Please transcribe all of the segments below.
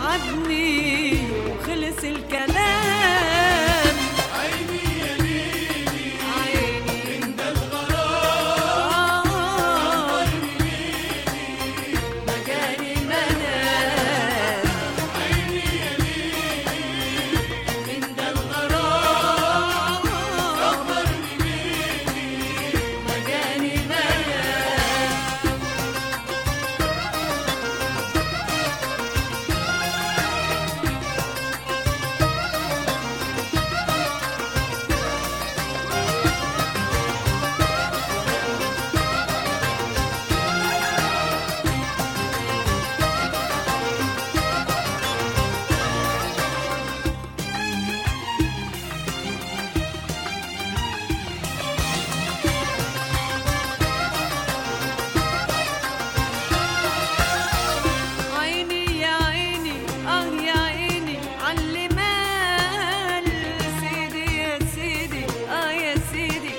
تعبني وخلص الكلام عيني يا ليلي عيني من ده الغرام آه مجاني منام عيني يا ليلي من ده الغرام سهرني ليلي مجاني منام عيني يا عيني اه يا عيني علي مال سيدي يا سيدي اه يا سيدي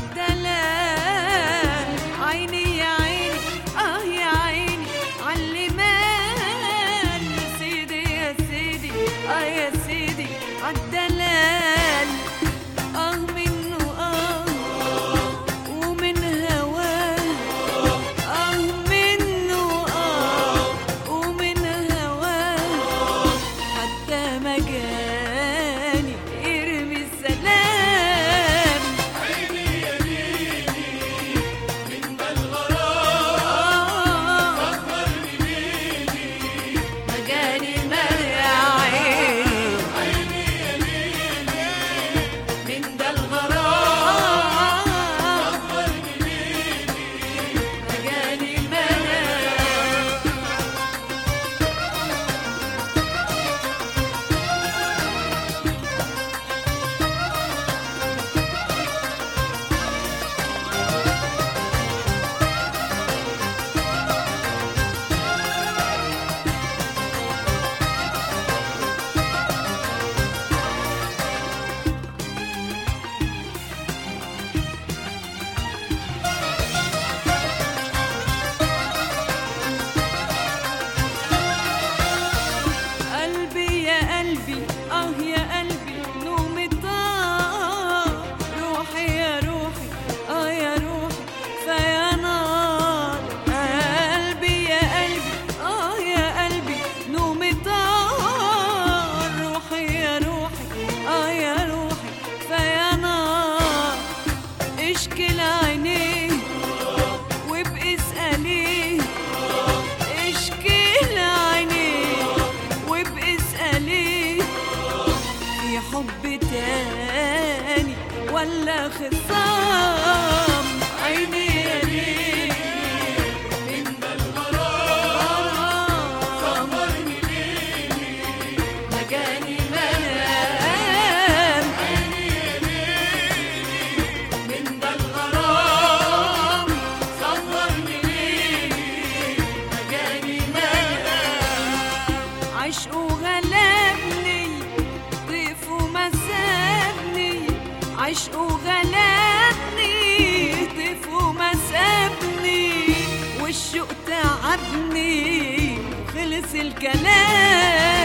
عالدلال عيني يا عيني اه يا عيني علي مال سيدي يا سيدي اه يا سيدي عالدلال اه منه اه ومن هواه آه منه آه ومن هواه حتى مجاني ارمي السلام عيني يا ليلي من ده الغرام آه سهرني ليلي مجاني مرة عيني عيني يا ليلي من ده الغرام سهرني ليلي مجاني مرة قلبي يا قلبي اه يا قلبي نومي طار روحي يا روحي اه يا روحي فيا نار قلبي يا قلبي اه يا قلبي نومي طار روحي يا روحي اه يا روحي فيا نار اشكي لعينيه وابقي اسأليه اشكي لعينيه وابقي اسأليه في حب تاني ولا خصام عيني يا ليل من ده الغرام غرام سهرني ليلي مجاني منام عيني يا ليلي من ده الغرام سهرني ليلي مجاني منام عشقه غلبني ضيف وما سابني عشقه غلبني ضيف وما سابني والشوق تعبني خلص الكلام